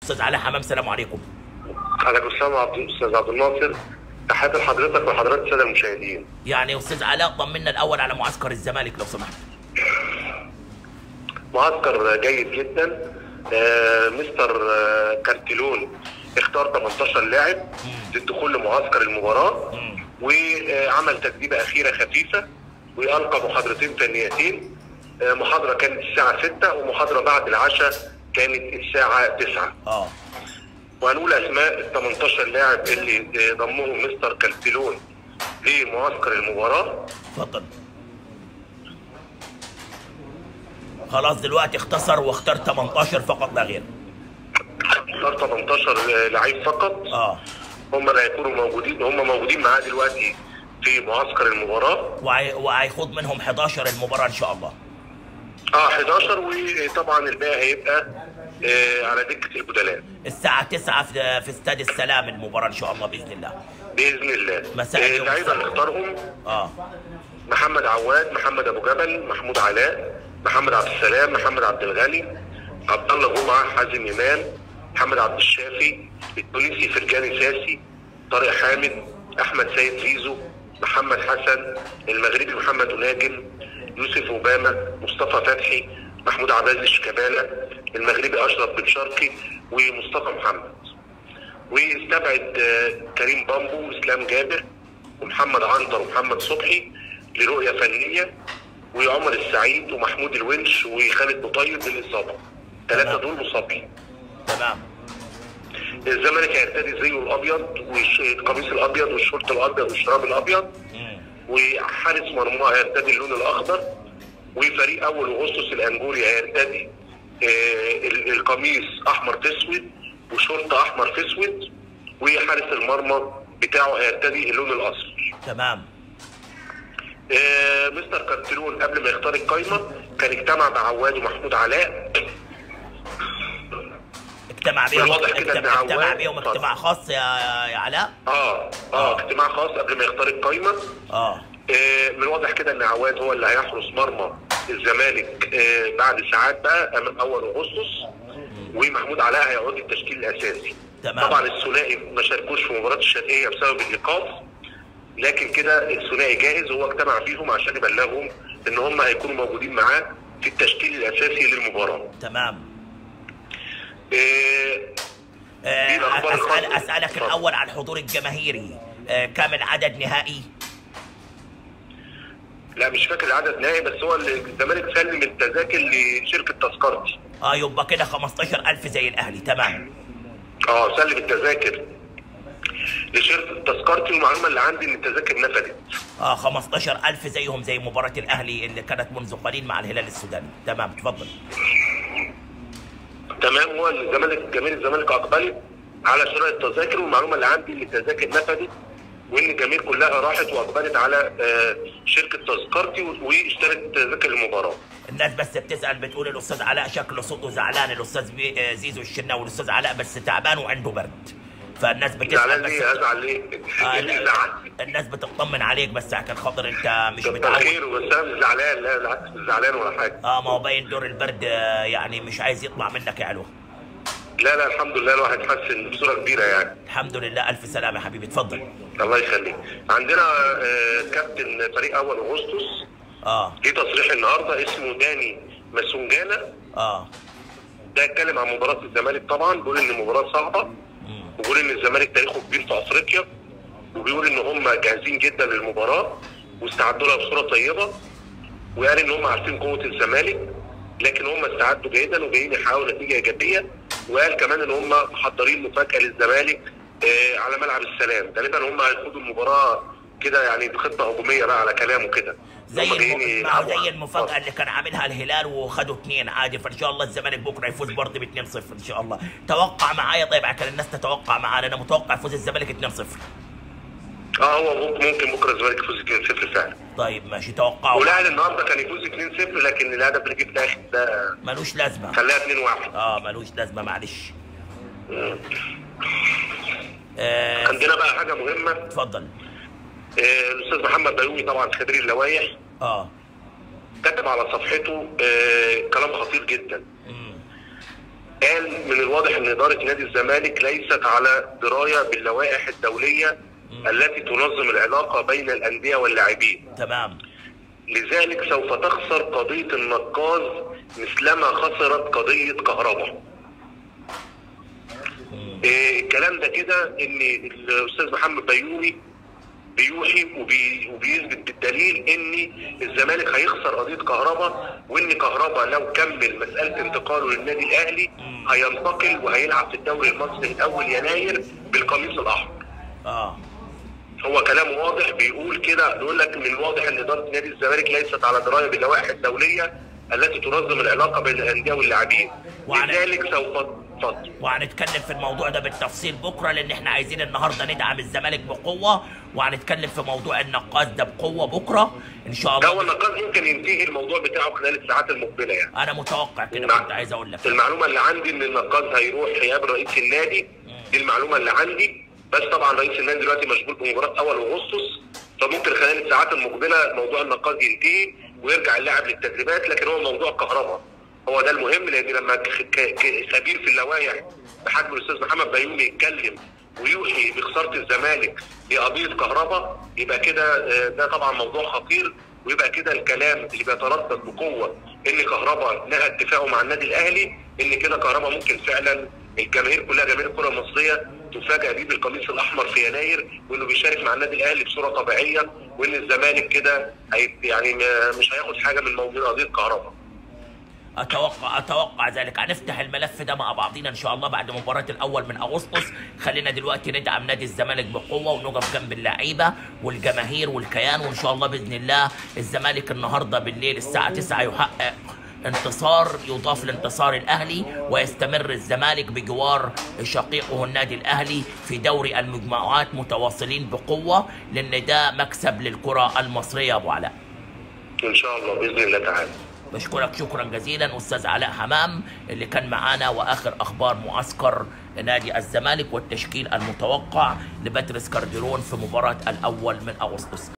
استاذ علاء حمام سلام عليكم عليكم السلام عبد استاذ عبد الناصر تحياتي لحضرتك وحضرات الساده المشاهدين يعني استاذ علاء طمنا الاول على معسكر الزمالك لو سمحت معسكر جيد جدا آه مستر آه كارتيلون اختار 18 لاعب للدخول لمعسكر المباراه مم. وعمل تدريبه اخيره خفيفه والقى محاضرتين فنيتين آه محاضره كانت الساعه 6 ومحاضره بعد العشاء كانت الساعه 9 اه وهنقول اسماء ال 18 لاعب اللي آه، ضمهم مستر كارتيلون لمعسكر المباراه اتفضل خلاص دلوقتي اختصر واختار 18 فقط لا غير اختار 18 لعيب فقط اه هم اللي هيكونوا موجودين هم موجودين معاه دلوقتي في معسكر المباراه وهي- وهيخوض منهم 11 المباراه ان شاء الله اه 11 وطبعا الباقي هيبقى آه على دكه البدلاء الساعه 9 في في استاد السلام المباراه ان شاء الله باذن الله باذن الله مساء آه، اليوم اللعيبه اللي السبت. اختارهم اه محمد عواد محمد ابو جبل محمود علاء محمد عبد السلام محمد عبد الغني عبد الله جمعه حازم امام محمد عبد الشافي التونسي فرجاني ساسي طارق حامد احمد سيد زيزو محمد حسن المغربي محمد ناجم يوسف اوباما مصطفى فتحي محمود عباس الشكباله المغربي اشرف بن شرقي ومصطفى محمد واستبعد آه، كريم بامبو واسلام جابر ومحمد عنتر ومحمد صبحي لرؤيه فنيه وعمر السعيد ومحمود الونش وخالد بطيب للاصابه ثلاثه دول مصابين تمام الزمالك هيرتدي زيه الابيض والقميص الابيض والشورت الابيض والشراب الابيض مم. وحارس مرماه هيرتدي اللون الاخضر وفريق اول اغسطس الانجوري هيرتدي آه، ال- القميص احمر في اسود وشورت احمر في اسود وحارس المرمى بتاعه هيرتدي اللون الاصفر تمام آه، مستر كارتلون قبل ما يختار القايمه كان اجتمع مع عواد ومحمود علاء اجتمع بيهم واضح كده إن اجتمع, اجتمع عواد- بيهم اتفضل. اجتماع خاص يا يا علاء اه اه اجتماع خاص قبل ما يختار القايمه اه آه، من الواضح كده ان عواد هو اللي هيحرس مرمى الزمالك آه، بعد ساعات بقى امام اول اغسطس ومحمود علاء هيعود التشكيل الاساسي تمام. طبعا الثنائي ما شاركوش في مباراه الشرقيه بسبب الايقاف لكن كده الثنائي جاهز وهو اجتمع بيهم عشان يبلغهم ان هم هيكونوا موجودين معاه في التشكيل الاساسي للمباراه تمام آه، آه، دي الأخبار أسأل الخاصة. اسالك اتفضل. الاول عن الحضور الجماهيري آه، كم العدد نهائي لا مش فاكر العدد نهائي بس هو اللي الزمالك سلم التذاكر لشركه تذكرتي اه يبقى كده 15000 زي الاهلي تمام اه سلم التذاكر لشركه تذكرتي والمعلومه اللي عندي ان التذاكر نفذت اه 15000 زيهم زي مباراة الاهلي اللي كانت منذ قليل مع الهلال السوداني تمام تفضل تمام هو الزمالك جماهير الزمالك اقبلت على شراء التذاكر والمعلومه اللي عندي ان التذاكر نفذت وان الجماهير كلها راحت واقبلت على آه، شركه تذكرتي واشترت تذاكر المباراه الناس بس بتسال بتقول الاستاذ علاء شكله صوته زعلان الاستاذ بي- آه، زيزو الشناوي الاستاذ علاء بس تعبان وعنده برد فالناس بتسال زعلان بس ليه ازعل ليه؟ آه ايه اللي لا، زعل؟ الناس بتطمن عليك بس عشان خاطر انت مش كتر متعود خيره بس انا مش زعلان لا بالعكس مش زعلان ولا حاجه اه ما هو باين دور البرد آه، يعني مش عايز يطلع منك يا علو لا لا الحمد لله الواحد حسن بصوره كبيره يعني الحمد لله الف سلامه يا حبيبي اتفضل الله يخليك عندنا آه، كابتن فريق اول اغسطس اه ليه تصريح النهارده اسمه داني ماسونجانا اه ده اتكلم عن مباراه الزمالك طبعا بيقول ان المباراه صعبه مم. وبيقول ان الزمالك تاريخه كبير في افريقيا وبيقول ان هم جاهزين جدا للمباراه واستعدوا لها بصوره طيبه وقال ان هم عارفين قوه الزمالك لكن هم استعدوا جيدا وجايين يحققوا نتيجه ايجابيه وقال كمان ان هم محضرين مفاجاه للزمالك آه، على ملعب السلام غالبا هم هيخوضوا المباراه كده يعني بخطه هجوميه بقى على كلامه كده زي هم جايين الم... ما هو يلعبوا زي على- المفاجاه اللي كان عاملها الهلال وخدوا اثنين عادي فان شاء الله الزمالك بكره يفوز برضه ب 2-0 ان شاء الله توقع معايا طيب عشان الناس تتوقع معانا انا متوقع فوز الزمالك 2-0 اه هو ممكن ممكن بكره الزمالك يفوز 2-0 فعلا طيب ماشي توقعوا والاهلي النهارده كان يفوز 2-0 لكن الهدف اللي جه في الاخر ده ملوش لازمه خلاها 2-1 اه ملوش لازمه معلش آه عندنا بقى حاجه مهمه اتفضل آه، الاستاذ محمد بيومي طبعا خبير اللوائح اه كتب على صفحته آه، كلام خطير جدا مم. قال من الواضح ان اداره نادي الزمالك ليست على درايه باللوائح الدوليه التي تنظم العلاقه بين الانديه واللاعبين تمام لذلك سوف تخسر قضيه النقاز مثلما خسرت قضيه كهرباء إيه الكلام ده كده ان الاستاذ محمد بيومي بيوحي وبي وبيثبت بالدليل ان الزمالك هيخسر قضيه كهرباء وان كهرباء لو كمل مساله انتقاله للنادي الاهلي هينتقل وهيلعب في الدوري المصري من اول يناير بالقميص الاحمر. اه هو كلام واضح بيقول كده بيقول لك من الواضح ان اداره نادي الزمالك ليست على درايه باللوائح الدوليه التي تنظم العلاقه بين الانديه واللاعبين. وعلى- لذلك سوف اتفضل. وهنتكلم في الموضوع ده بالتفصيل بكره لان احنا عايزين النهارده ندعم الزمالك بقوه وهنتكلم في موضوع النقاش ده بقوه بكره ان شاء ده هو الله النقاش ممكن ينتهي الموضوع بتاعه خلال الساعات المقبله يعني. انا متوقع كده نعم. كنت عايز اقول لك المعلومه اللي عندي ان النقاز هيروح يقابل رئيس النادي دي المعلومه اللي عندي بس طبعا رئيس النادي دلوقتي مشغول بمباراه اول اغسطس فممكن خلال الساعات المقبله موضوع النقاز ينتهي ويرجع اللاعب للتدريبات لكن هو موضوع كهرباء هو ده المهم لان لما ك- ك- ك- خبير في اللوائح بحجم الاستاذ محمد بيومي يتكلم ويوحي بخساره الزمالك لقضيه كهرباء يبقى كده آه، ده طبعا موضوع خطير ويبقى كده الكلام اللي بيتردد بقوه ان كهرباء نهى اتفاقه مع النادي الاهلي ان كده كهرباء ممكن فعلا الجماهير كلها جماهير الكره المصريه تفاجئ بيه بالقميص الاحمر في يناير وانه بيشارك مع النادي الاهلي بصوره طبيعيه وان الزمالك كده هي- يعني ما- مش هياخد حاجه من موضوع قضيه كهرباء. اتوقع اتوقع ذلك هنفتح الملف ده مع بعضينا ان شاء الله بعد مباراه الاول من اغسطس خلينا دلوقتي ندعم نادي الزمالك بقوه ونقف جنب اللعيبه والجماهير والكيان وان شاء الله باذن الله الزمالك النهارده بالليل الساعه 9 يحقق انتصار يضاف لانتصار الاهلي ويستمر الزمالك بجوار شقيقه النادي الاهلي في دوري المجموعات متواصلين بقوه لان ده مكسب للكره المصريه يا ابو علاء ان شاء الله باذن الله تعالى. بشكرك شكرا جزيلا استاذ علاء حمام اللي كان معانا واخر اخبار معسكر نادي الزمالك والتشكيل المتوقع لباتريس كارديرون في مباراه الاول من اغسطس